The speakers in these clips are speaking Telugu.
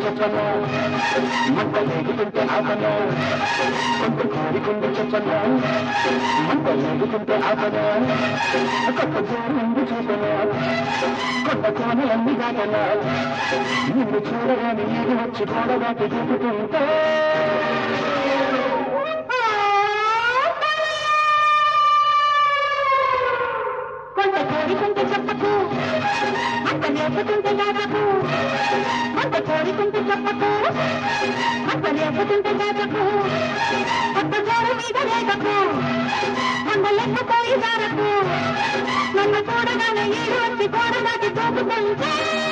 చెప్పనా మంట లేకుంటే ఆపనా కొంత కోరికుంది చెప్పనా మంట లేకుంటే ఆపనా కొత్త జోరుంది చూపనా కొంత కోనలన్నీ దాటనా నిన్ను చూడగానే ఇది వచ్చి గోడగాటి దూకుతుంటే కొంత కోరికుంటే చెప్పకు అంత లేపుతుంటే దాదాపు కొంత కోరికుంటే చెప్పకు అంత లేపుతుంటే దాదాపు కొత్త జోరు మీద లేదకు నన్ను లెక్కపోయి దారకు నన్ను చూడగానే ఈడు వచ్చి గోడగాటి దూకుతుంటే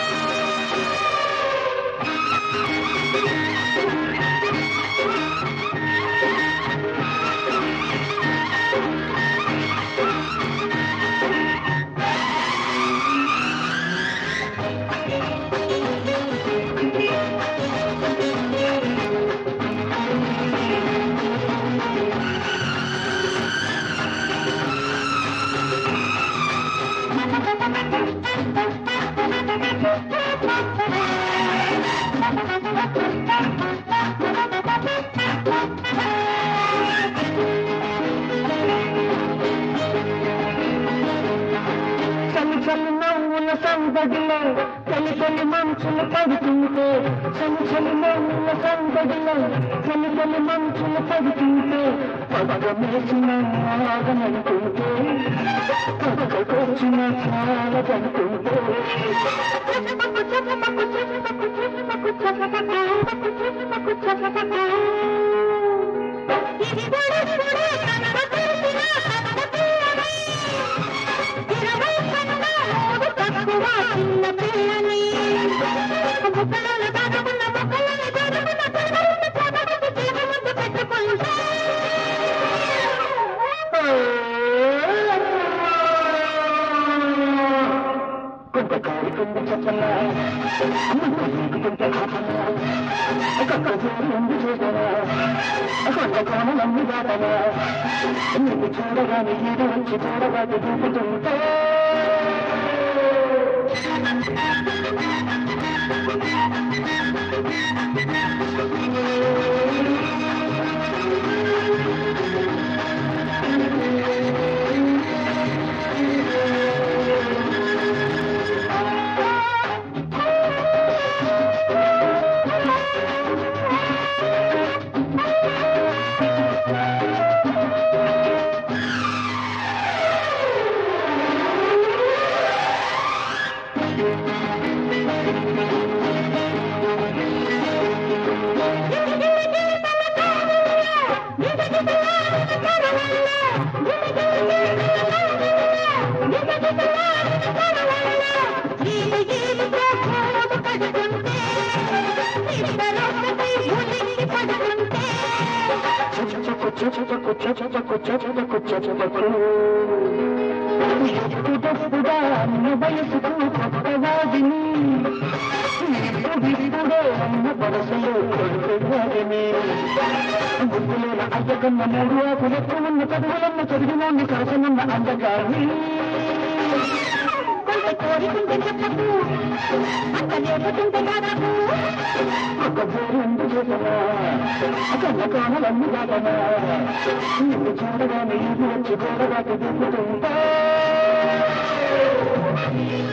చలి చలి నవ్వుల సందడిలో చలి చలి మంచులు పడుతుంటే చలి చలి నవ్వుల సందడిలో చలి చలి మంచులు పడుతుంటే పదగమేసిన ఆగనంటుంటే పదకొచ్చిన చాలదంటుంటే కొంత కాలికుంది చెప్పనా అమ్మ నీకుంటే ఆపనా కొంత ఉంది చూడనా కొంత కోణలన్నీ దాటనా నిన్ను చూడగానే ఇది వచ్చి చూడగానే దూకుతుంటే చచకు చచకు చచకు చచకు చచకు ఎప్పుడెప్పుడా అన్న వయసుకు కొత్తవాదిని ఇప్పుడిప్పుడే అన్న పరసలు కొడుకువాదిని గుర్తులేన అయ్యకన్న మూడు ఆకులెక్కు ఉన్న చదువులన్న చదివినోని కరసనున్న అందగాని కొంత కోరికుంటే చెప్పకు అంత లేపుతుంటే దాదాపు ఒక జోరుంది చూసనా కన్న కానలన్నీ దాటనా నిన్ను చూడగానే ఇది వచ్చి గోడగాకి దిగుతుంటా